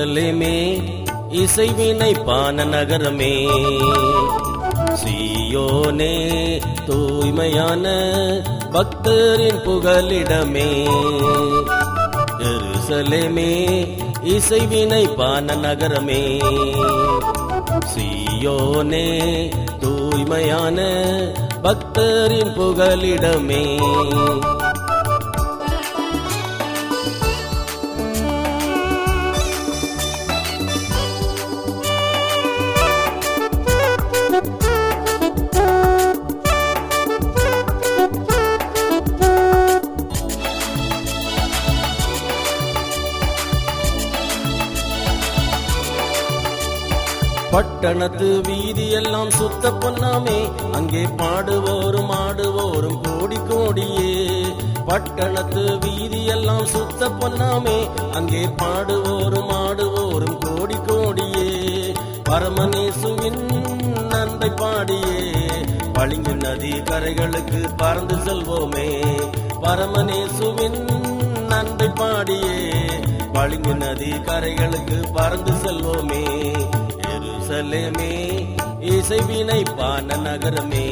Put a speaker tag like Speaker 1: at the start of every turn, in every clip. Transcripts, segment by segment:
Speaker 1: எருசலேமே இசைவினை பான நகரமே சீயோனே தூய்மையான பக்தரின் புகலிடமே எருசலேமே இசைவினை பான நகரமே சீயோனே தூய்மையான பக்தரின் புகலிடமே பட்டணத்து வீதியெல்லாம் சுத்த பொன்னாமே அங்கே பாடுவோரும் ஆடுவோரும் கோடி கோடியே பட்டணத்து வீதியெல்லாம் சுத்த பொன்னாமே அங்கே பாடுவோரும் ஆடுவோரும் கோடி கோடியே பரமநேசுவின் நன்மை பாடியே பளிங்கு நதி கரைகளுக்கு பறந்து செல்வோமே பரமநேசுவின் நன்மை பாடியே பளிங்கு நதி கரைகளுக்கு பறந்து செல்வோமே எருசலேமே இசைவினை பான நகரமே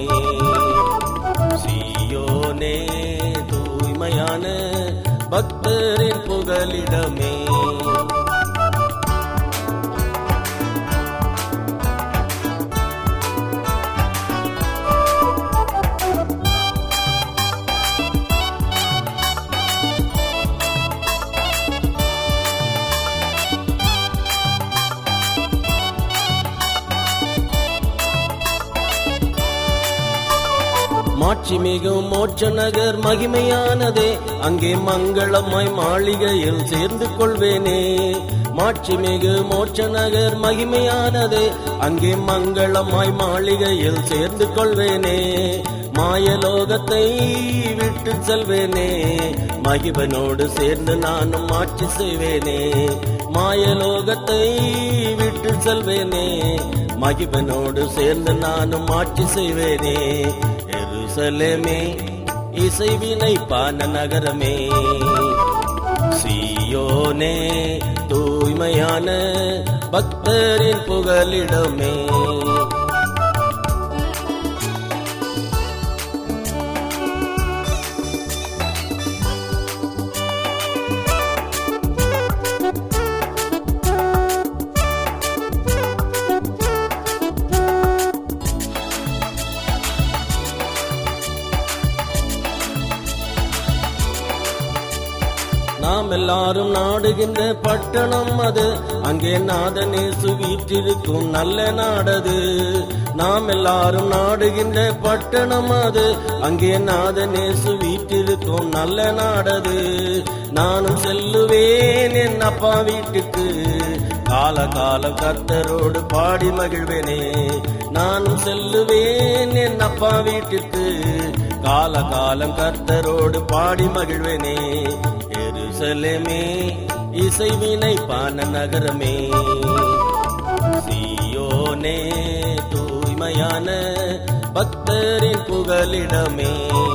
Speaker 1: சீயோனே தூய்மையான பக்தரின் புகலிடமே மாட்சி மிகும் மோட்ச நகர் மகிமையானதே அங்கே மங்களமாய் மாளிகையில் சேர்ந்து கொள்வேனே மாட்சி மிகு மோட்ச நகர் மகிமையானதே அங்கே மங்களமாய் மாளிகையில் சேர்ந்து கொள்வேனே மாயலோகத்தை விட்டு செல்வேனே மகிபனோடு சேர்ந்து நானும் ஆட்சி செய்வேனே மாயலோகத்தை விட்டு செல்வேனே மகிபனோடு சேர்ந்து நானும் ஆட்சி செய்வேனே எருசலேமே இசைவினை பான நகரமே சீயோனே தூய்மையான பக்தரின் புகலிடமே நாம் எல்லாரும் நாடுகின்ற பட்டணம் அது அங்கே நாதனேசு வீற்றிருக்கும் நல்ல நாடது நாம் எல்லாரும் நாடுகின்ற பட்டணம் அது அங்கே நாதனேசு வீற்றிருக்கும் நல்ல நாடது நானும் செல்லுவேன் என் அப்பா வீட்டுக்கு கால காலம் கர்த்தரோடு பாடி மகிழ்வேனே நானும் செல்லுவேன் என் அப்பா வீட்டுக்கு கால காலம் கர்த்தரோடு பாடி மகிழ்வேனே எருசலேமே இசைவினை பான நகரமே சீயோனே தூய்மையான பக்தரின் புகலிடமே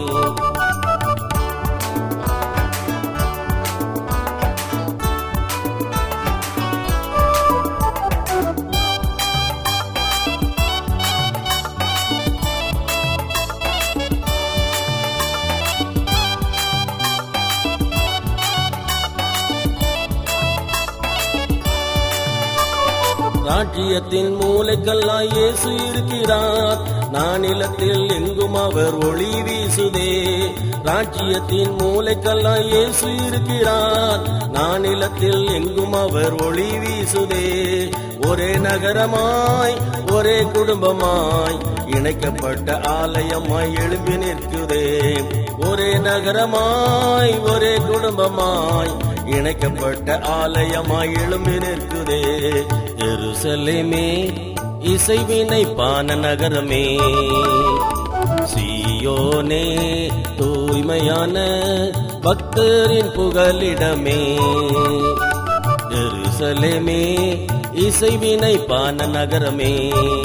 Speaker 1: ராஜ்யத்தின் மூளைக்கல்லாய் இயேசு இருக்கிறார் நானிலத்தில் எங்கும் அவர் ஒளி வீசுதே ராஜ்யத்தின் மூளைக்கல்லாய் இயேசு இருக்கிறார் நானிலத்தில் எங்கும் அவர் ஒளி வீசுதே ஒரே நகரமாய் ஒரே குடும்பமாய் இணைக்கப்பட்ட ஆலயமாய் எழும்பி நிற்குதே ஒரே நகரமாய் ஒரே குடும்பமாய் இணைக்கப்பட்ட ஆலயமாய் எழும்பி நிற்குதே எருசலேமே இசைவினை பான நகரமே சீயோனே தூய்மையான பக்தரின் புகலிடமே எருசலேமே இசைவினை பான நகரமே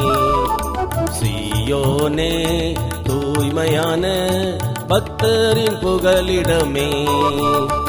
Speaker 1: சீயோனே தூய்மையான பக்தரின் புகலிடமே